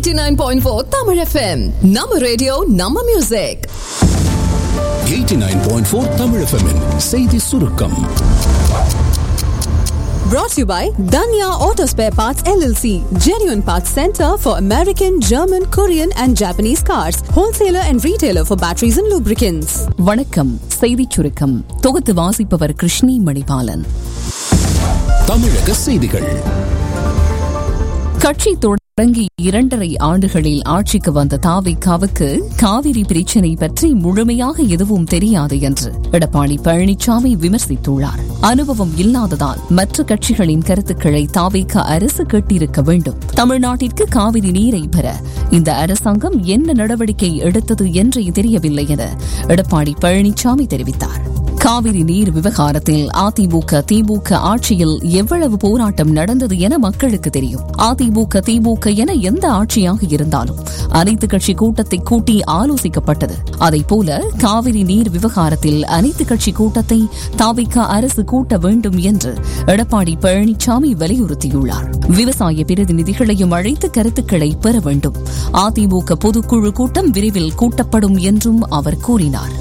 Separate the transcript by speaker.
Speaker 1: 89.4 Tamil FM. நம்ம radio நம்ம music
Speaker 2: 89.4 Tamil FM -இன் செய்தி சுருக்கம்
Speaker 1: brought to you by Danya Auto Spare Parts LLC, genuine parts center for American, German, Korean and Japanese cars, wholesaler and retailer for batteries and lubricants.
Speaker 3: வணக்கம் செய்திச் சுருக்கம் தொகுத்து வாசிப்பவர் கிருஷ்ணி மணிபாலன்
Speaker 2: தமிழக செய்திகள்
Speaker 3: கட்சி தொடங்கி இரண்டரை ஆண்டுகளில் ஆட்சிக்கு வந்த தாவிகாவுக்கு காவிரி பிரச்சினை பற்றி முழுமையாக எதுவும் தெரியாது என்று எடப்பாடி பழனிசாமி விமர்சித்துள்ளார் அனுபவம் இல்லாததால் மற்ற கட்சிகளின் கருத்துக்களை தாவிக அரசு கேட்டிருக்க வேண்டும் தமிழ்நாட்டிற்கு காவிரி நீரை பெற இந்த அரசாங்கம் என்ன நடவடிக்கை எடுத்தது என்றே தெரியவில்லை என எடப்பாடி பழனிசாமி தெரிவித்தார் காவிரி நீர் விவகாரத்தில் அதிமுக திமுக ஆட்சியில் எவ்வளவு போராட்டம் நடந்தது என மக்களுக்கு தெரியும் அதிமுக திமுக என எந்த ஆட்சியாக இருந்தாலும் அனைத்து கட்சி கூட்டத்தை கூட்டி ஆலோசிக்கப்பட்டது அதைப் போல காவிரி நீர் விவகாரத்தில் அனைத்து கட்சி கூட்டத்தை தாவிக அரசு கூட்ட வேண்டும் என்று எடப்பாடி பழனிசாமி வலியுறுத்தியுள்ளார் விவசாய பிரதிநிதிகளையும் அழைத்து கருத்துக்களை பெற வேண்டும் அதிமுக பொதுக்குழு கூட்டம் விரைவில் கூட்டப்படும் என்றும் அவர் கூறினார்